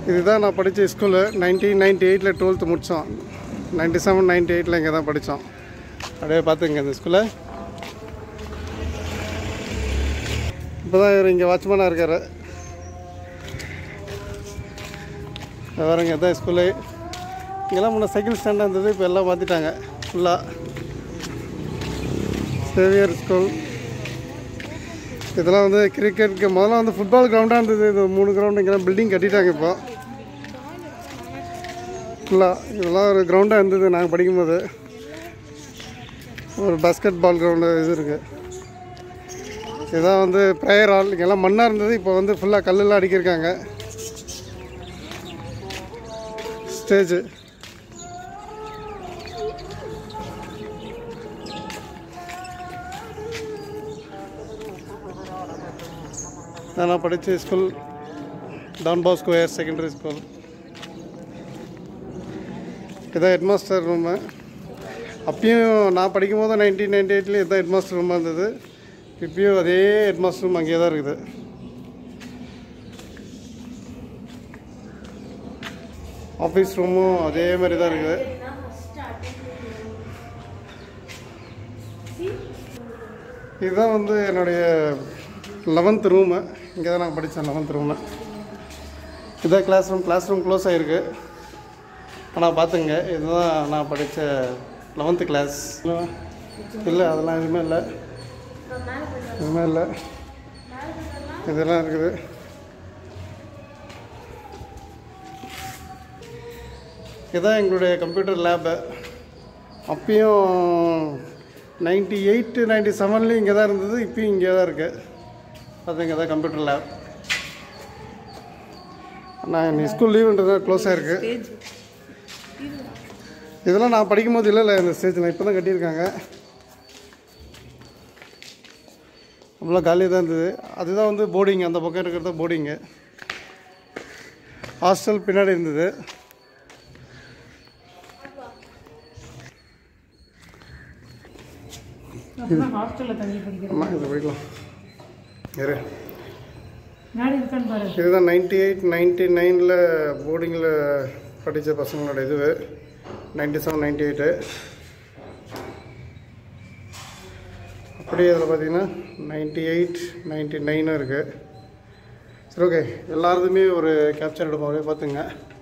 இதுதான் நான் படித்த ஸ்கூலு நைன்டீன் நைன்டி எயிட்டில் டுவெல்த்து முடித்தோம் நைன்டி செவன் நைன்டி எயிட்டில் இங்கே தான் படித்தோம் அப்படியே பார்த்துங்க இந்த ஸ்கூலை இப்போ தான் இவர் இங்கே வாட்ச்மேனாக இருக்கார் வேறுங்க இதான் ஸ்கூலு இங்கெல்லாம் முன்னே சைக்கிள் ஸ்டாண்டாக இருந்தது இப்போ எல்லாம் மாற்றிட்டாங்க ஃபுல்லாக சேவியர் ஸ்கூல் இதெல்லாம் வந்து கிரிக்கெட்டுக்கு முதல்ல வந்து ஃபுட்பால் கிரவுண்டாக இருந்தது இது மூணு கிரவுண்டு இங்கெல்லாம் பில்டிங் கட்டிட்டாங்க இப்போ ஃபுல்லாக இதெல்லாம் ஒரு கிரவுண்டாக இருந்தது நாங்கள் படிக்கும்போது ஒரு பாஸ்கெட் பால் கிரவுண்டு இது இருக்குது இதுதான் வந்து ப்ரேயர் ஹால் இங்கெல்லாம் மண்ணாக இருந்தது இப்போ வந்து ஃபுல்லாக கல்லெல்லாம் அடிக்கிருக்காங்க ஸ்டேஜு நான் படித்த school Don Bosco higher secondary school இதான் ஹெட்மாஸ்டர் ரூமு அப்பயும் நான் படிக்கும் போது நைன்டீன் நைன்டி எயிட்லேயும் இதான் ஹெட்மாஸ்டர் ரூமாக இருந்தது இப்பயும் அதே ஹெட்மாஸ்டர் ரூம் அங்கேயே தான் இருக்குது ஆஃபீஸ் ரூமும் அதே மாதிரி தான் இருக்குது இதுதான் வந்து என்னுடைய லெவன்த் ரூமு இங்கே தான் நான் படித்தேன் லெவன்த் ரூமு இதான் classroom classroom close ஆகிருக்கு ஆனால் பார்த்துங்க இதுதான் நான் படித்த லெவன்த்து கிளாஸ் இல்லை அதெல்லாம் எதுவுமே இல்லை எதுவுமே இல்லை இதெல்லாம் இருக்குது இதுதான் எங்களுடைய கம்ப்யூட்டர் லேபு அப்பயும் நைன்டி எயிட்டு நைன்டி செவன்லேயும் இங்கே தான் இருந்தது இப்பயும் இங்கே தான் இருக்குது அது இங்கே தான் கம்ப்யூட்டர் லேப் நான் இன்னைக்கு ஸ்கூல் லீவுன்றது க்ளோஸ் ஆகிருக்கு இதெல்லாம் நான் படிக்கும்போது இல்லை இல்லை இந்த ஸ்டேஜில் இப்போ தான் கட்டியிருக்காங்க அவ்வளோ காலியாக தான் இருந்தது அதுதான் வந்து போர்டிங் அந்த பக்கம் இருக்கிறது போர்டிங்கு ஹாஸ்டல் பின்னாடி இருந்தது ஹாஸ்டலில் தங்கி படிக்கிறேன் ஆமாம் இதை போய்க்கலாம் இரு நாடு இருக்கான்னு பாரு இதுதான் நைன்டி எயிட் நைன்டி நைனில் போர்டிங்கில் படித்த பசங்களோட இது நைன்டி செவன் நைன்டி எயிட்டு அப்படியே இதில் பார்த்தீங்கன்னா நைன்டி எயிட் நைன்டி நைனும் இருக்குது சரி ஓகே எல்லாருதுமே ஒரு கேப்சர் எடுப்போம் அப்படியே பார்த்துங்க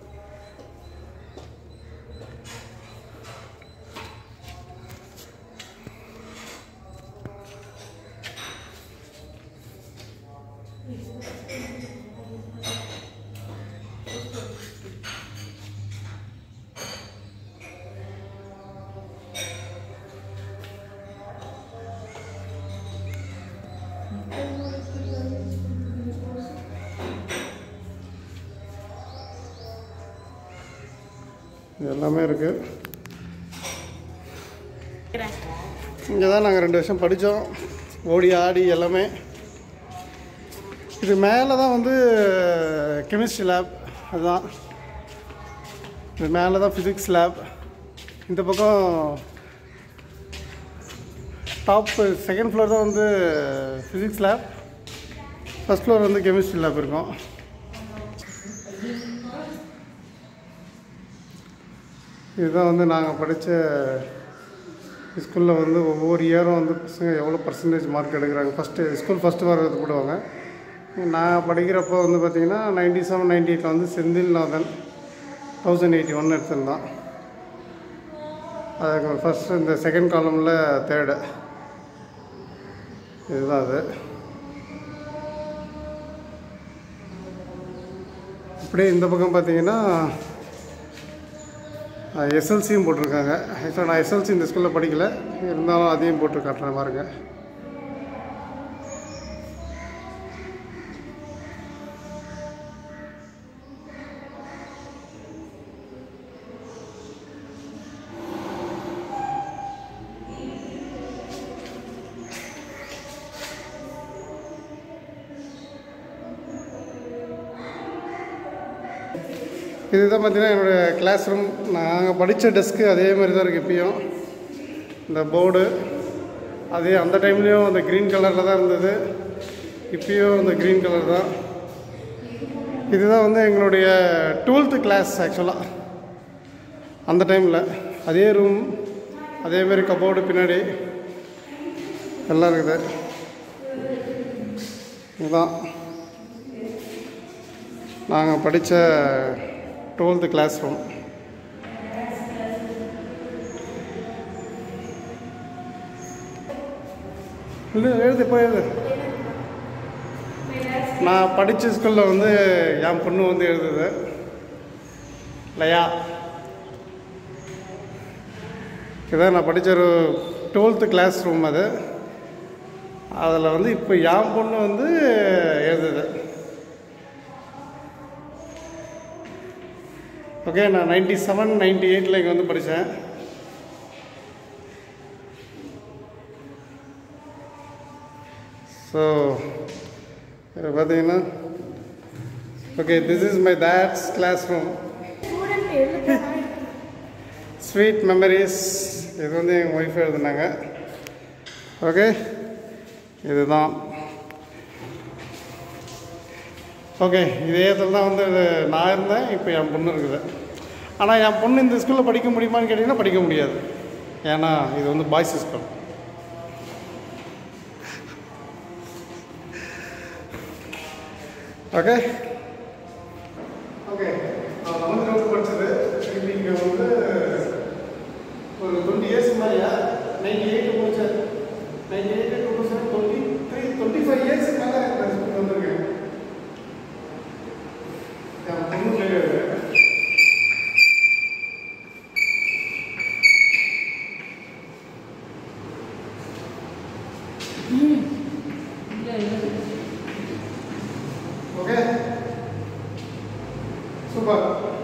இது எல்லாமே இருக்குது இங்கே தான் நாங்கள் ரெண்டு வருஷம் படித்தோம் ஓடி ஆடி எல்லாமே இது மேலே தான் வந்து கெமிஸ்ட்ரி லேப் அதுதான் இது மேலே தான் ஃபிசிக்ஸ் லேப் இந்த பக்கம் டாப் செகண்ட் ஃப்ளோர் தான் வந்து ஃபிசிக்ஸ் லேப் ஃபஸ்ட் ஃப்ளோர் வந்து கெமிஸ்ட்ரி லேப் இருக்கும் இதுதான் வந்து நாங்கள் படித்த ஸ்கூலில் வந்து ஒவ்வொரு இயரும் வந்து பசங்க எவ்வளோ பர்சன்டேஜ் மார்க் எடுக்கிறாங்க ஃபஸ்ட்டு ஸ்கூல் ஃபஸ்ட்டு வர்றது போடுவாங்க நான் படிக்கிறப்போ வந்து பார்த்திங்கன்னா நைன்டி செவன் நைன்டி எயிட்டில் வந்து Senthilnathan thousand eighty one எடுத்திருந்தான் அதுக்கு ஃபஸ்ட்டு இந்த செகண்ட் காலமில் தேர்டு இதுதான் அது அப்படியே இந்த பக்கம் பார்த்தீங்கன்னா எஸ்எல்சியும் போட்டிருக்காங்க ஆக்சுவலாக நான் எஸ்எல்சி இந்த ஸ்கூலில் படிக்கல இருந்தாலும் அதையும் போட்டு காட்டுறேன் பாருங்க இதுதான் பார்த்தீங்கன்னா என்னுடைய கிளாஸ் ரூம் நாங்கள் படித்த டெஸ்க்கு அதே மாதிரி தான் இருக்குது இப்பயும் இந்த போர்டு அதே அந்த டைம்லேயும் அந்த க்ரீன் கலரில் தான் இருந்தது இப்பயும் அந்த க்ரீன் கலர் தான் இதுதான் வந்து எங்களுடைய டுவெல்த்து கிளாஸ் ஆக்சுவலாக அந்த டைமில் அதே ரூம் அதேமாரி கபோர்டு பின்னாடி எல்லாம் இருக்குது இதுதான் நாங்கள் படித்த டுவெல்த்து கிளாஸ் ரூம் இல்லை எழுது இப்போ எழுது நான் படித்த ஸ்கூலில் வந்து என் பொண்ணு வந்து எழுதுது லயா இதான் நான் படித்த ஒரு டுவெல்த்து கிளாஸ் ரூம் அது அதில் வந்து இப்போ என் பொண்ணு வந்து எழுதுது ஓகே நான் நைன்டி செவன் நைன்டி எயிட்டில் இங்கே வந்து படித்தேன் ஸோ இது பார்த்தீங்கன்னா okay this is my that's classroom sweet memories இது வந்து எங்கள் ஒய்ஃப் எழுதுனாங்க ஓகே இதுதான் ஓகே இதே இடத்துல தான் வந்து இது நான் இருந்தேன் இப்போ என் பொண்ணு இருக்குது ஆனால் என் பொண்ணு இந்த ஸ்கூலில் படிக்க முடியுமான்னு கேட்டிங்கன்னா படிக்க முடியாது ஏன்னா இது வந்து பாய்ஸ் ஸ்கூல் ஓகே ஓகே நான் லெவன்த் டுவெல்த் படித்தது திருப்பி இங்கே வந்து ஒரு டுவெண்ட்டி இயர்ஸ் மாதிரியா நைன்டி எயிட் முடிச்சேன் ninety eight two thousand twenty three twenty five years மேலே இந்த ஸ்கூல் வந்திருக்கேன் என் பொண்ணு பேர் இல்லை இல்லை ஓகே சூப்பர்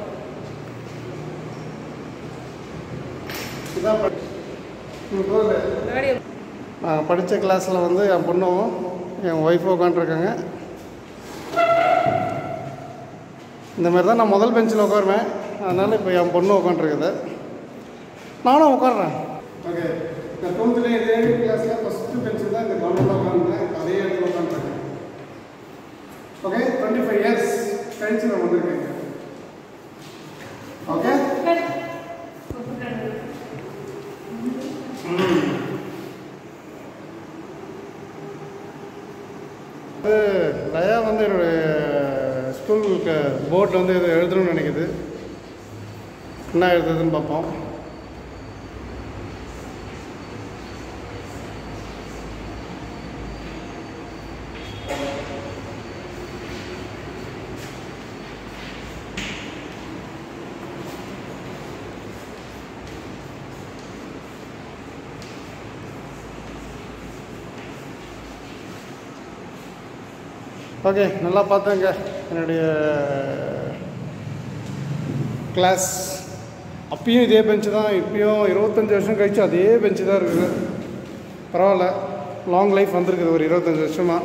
இதான் படி ம், போதும். நான் படித்த கிளாஸில் வந்து என் பொண்ணும் என் ஒய்ஃபும் உட்காண்ட்ருக்காங்க இந்த மாதிரி தான் நான் முதல் பெஞ்சில் உட்காருவேன் அதனால் இப்போ என் பொண்ணு உட்காண்ட்ருக்குது நானும் உட்காடுறேன் ஓகே நான் டுவெல்த்தில் இதே கிளாஸில் ஃபஸ்ட்டு பெஞ்சில் தான் இந்த கவர்மெண்ட்டில் உட்காந்துருந்தேன் அதே இடத்துல உட்காந்துருக்கேன் ஓகே டுவெண்ட்டி ஃபைவ் இயர்ஸ் கழிச்சு நான் வந்திருக்கேன் ஓகே அது லயா வந்து என்னுடைய ஸ்கூலுக்கு போர்டில் வந்து இது எழுதணும்னு நினைக்குது என்ன எழுதுதுன்னு பார்ப்போம் ஓகே நல்லா பார்த்தேங்க என்னுடைய கிளாஸ் அப்பயும் இதே பெஞ்சு தான் இப்பயும் இருபத்தஞ்சி வருஷம் கழிச்சு அதே பெஞ்சு தான் இருக்குது பரவாயில்ல லாங் லைஃப் வந்திருக்குது ஒரு இருபத்தஞ்சி வருஷமாக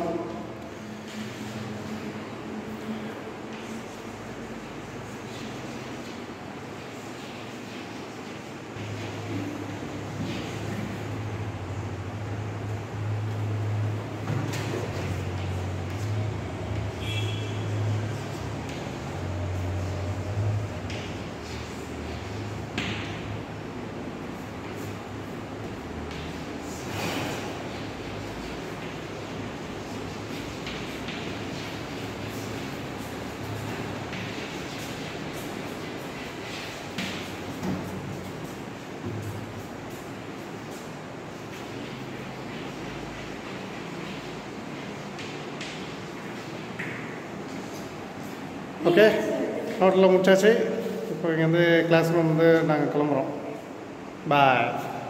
ஓகே நோட்டில் முடிச்சாச்சு இப்போ இங்கேருந்து கிளாஸ் ரூம் வந்து நாங்கள் கிளம்புறோம் பாய்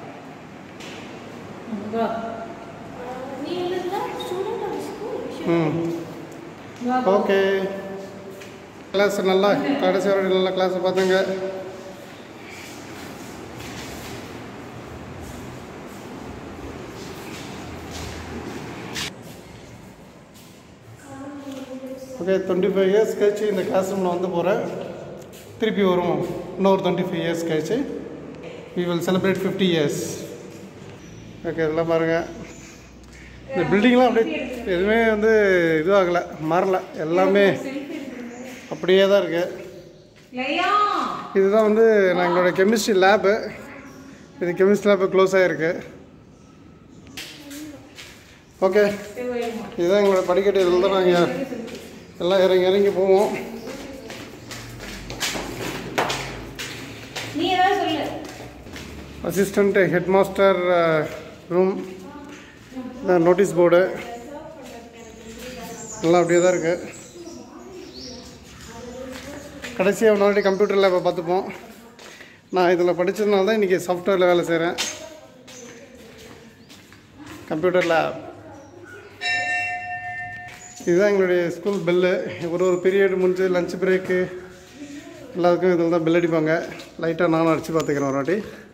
வா நீ இல்லைல்ல ஸ்டூடெண்ட் ஆஃப் ஸ்கூல் ம் வா ஓகே கிளாஸ் நல்லா கடைசி வரை நல்லா கிளாஸை பார்த்துங்க ஓகே டுவெண்ட்டி ஃபைவ் இயர்ஸ் கழிச்சு இந்த கிளாஸ் ரூமில் வந்து போகிறேன் திருப்பி வருவோம் இன்னொரு டுவெண்ட்டி ஃபைவ் இயர்ஸ் கழிச்சு we will celebrate fifty years okay இதெல்லாம் பாருங்கள் இந்த பில்டிங்லாம் அப்படியே எதுவுமே வந்து இதுவாகலை மாறல எல்லாமே அப்படியே தான் இருக்குது லயா இதுதான் வந்து நான் எங்களோட கெமிஸ்ட்ரி லேபு இது கெமிஸ்ட்ரி லேபு க்ளோஸ் ஆகிருக்கு ஓகே இதுதான் எங்களோட படிக்கட்டு இதில் தான் நாங்கள் எல்லாம் இறங்கி இறங்கி போவோம் நீ ஏதாவது சொல்லு assistant headmaster room notice board எல்லாம் அப்படியே தான் இருக்குது கடைசியாக முன்னாடி கம்ப்யூட்டர் லேபை பார்த்துப்போம் நான் இதில் படித்ததுனால தான் இன்றைக்கி சாஃப்ட்வேரில் வேலை செய்கிறேன் கம்ப்யூட்டர் லேப் இதுதான் எங்களுடைய ஸ்கூல் பெல்லு ஒரு ஒரு பீரியட் முடிஞ்சு லஞ்ச் பிரேக்கு எல்லாத்துக்கும் இதில் தான் பெல் அடிப்பாங்க லைட்டாக நானும் அடித்து பார்த்துக்கிறேன் ஒரு வாட்டி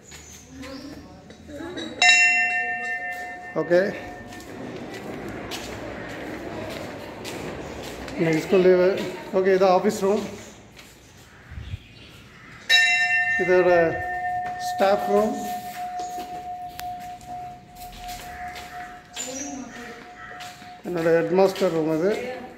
ஓகே இன்னைக்கு ஸ்கூல் லீவு ஓகே இது ஆஃபீஸ் ரூம் இதோட ஸ்டாஃப் ரூம் என்னோட ஹெட் மாஸ்டர் ரூம் அது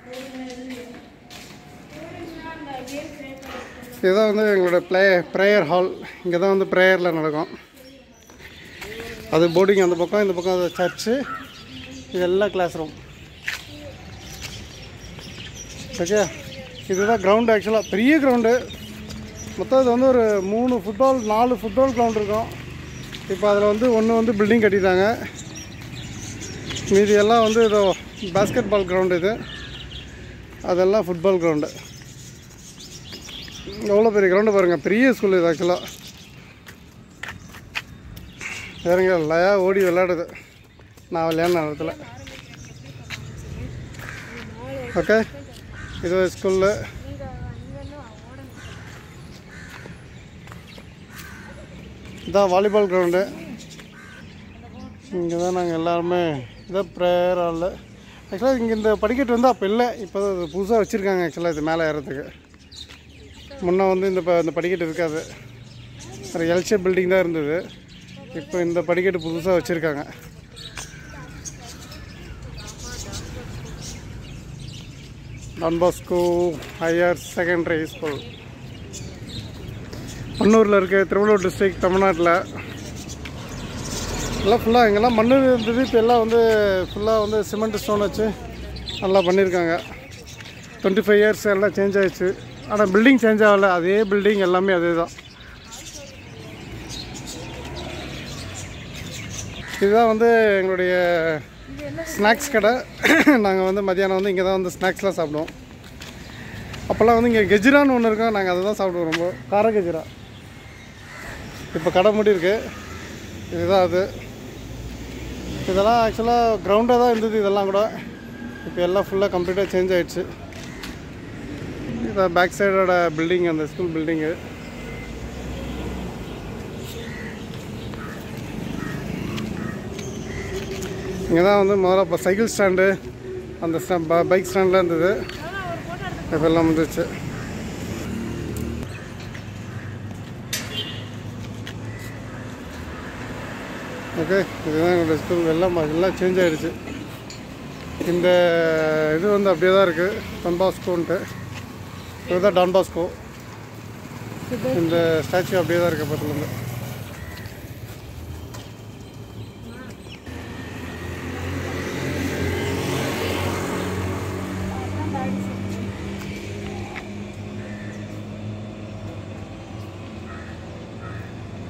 இதுதான் வந்து எங்களோட ப்ளே ப்ரேயர் ஹால் இங்கே தான் வந்து ப்ரேயரில் நடக்கும் அது போர்டிங் அந்த பக்கம் இந்த பக்கம் அது சர்ச்சு இதெல்லாம் கிளாஸ் ரூம் ஓகே இதுதான் கிரவுண்டு ஆக்சுவலாக பெரிய கிரவுண்டு மொத்தம் இது வந்து ஒரு மூணு ஃபுட்பால் நாலு ஃபுட்பால் கிரவுண்ட் இருக்கும் இப்போ அதில் வந்து ஒன்று வந்து பில்டிங் கட்டிட்டாங்க மீதி எல்லாம் வந்து இதோ பாஸ்கெட் பால் கிரவுண்டு இது அதெல்லாம் ஃபுட்பால் கிரவுண்டு எவ்வளோ பெரிய கிரவுண்டு பாருங்கள் பெரிய ஸ்கூல் இது ஆக்சுவலாக வேறுங்க லயா ஓடி விளையாடுது நான் விளையாடின இடத்துல ஓகே இது ஸ்கூலில் இதான் வாலிபால் கிரவுண்டு இங்கே தான் நாங்கள் எல்லாருமே இதான் ப்ரேயர் ஹாலில் ஆக்சுவலாக இங்கே இந்த படிக்கட்டு வந்து அப்போ இல்லை இப்போ தான் இது புதுசாக வச்சுருக்காங்க ஆக்சுவலாக இது மேலே ஏறத்துக்கு முன்னே வந்து இந்த ப- இந்த படிக்கட்டு இருக்காது ஒரு எல்ஷே பில்டிங் தான் இருந்தது இப்போ இந்த படிக்கட்டு புதுசாக வச்சுருக்காங்க டான்பாஸ்கோ ஹையர் செகண்டரி ஸ்கூல் மண்ணூரில் இருக்க திருவள்ளூர் டிஸ்ட்ரிக்ட் தமிழ்நாட்டில் எல்லாம் ஃபுல்லாக இங்கெல்லாம் மண் இருந்தது இப்போ எல்லாம் வந்து ஃபுல்லாக வந்து சிமெண்ட் ஸ்டோன் வச்சு நல்லா பண்ணியிருக்காங்க டுவெண்ட்டி ஃபைவ் இயர்ஸ் எல்லாம் சேஞ்ச் ஆயிடுச்சு ஆனால் பில்டிங் சேஞ்ச் ஆகலை அதே பில்டிங் எல்லாமே அதே தான் இதுதான் வந்து எங்களுடைய ஸ்நாக்ஸ் கடை நாங்கள் வந்து மதியானம் வந்து இங்கே தான் வந்து ஸ்நாக்ஸ்லாம் சாப்பிடுவோம் அப்போல்லாம் வந்து இங்கே கெஜிரான்னு ஒன்று இருக்கும் நாங்கள் அதை தான் சாப்பிடுவோம் ரொம்ப கார கெஜிரா இப்போ கடை மூடி இருக்கு இதுதான் அது இதெல்லாம் ஆக்சுவலாக கிரவுண்டாக தான் இருந்தது இதெல்லாம் கூட இப்போ எல்லாம் ஃபுல்லாக கம்ப்ளீட்டாக சேஞ்ச் ஆயிடுச்சு இதான் பேக் சைடோட பில்டிங் அந்த ஸ்கூல் பில்டிங்கு இங்கே தான் வந்து முதல்ல இப்போ சைக்கிள் ஸ்டாண்டு அந்த பைக் ஸ்டாண்ட்லாம் இருந்தது இப்போ எல்லாம் வந்துருச்சு ஓகே இதுதான் எங்களோட ஸ்கூல் எல்லாம் மா- எல்லாம் சேஞ்ச் ஆயிடுச்சு இந்த இது வந்து அப்படியே தான் இருக்குது டன்பாஸ்கோன்ட்டு இதுதான் டான்பாஸ்கோ இந்த ஸ்டாச்சு அப்படியே தான் இருக்குது பக்கத்துலேருந்து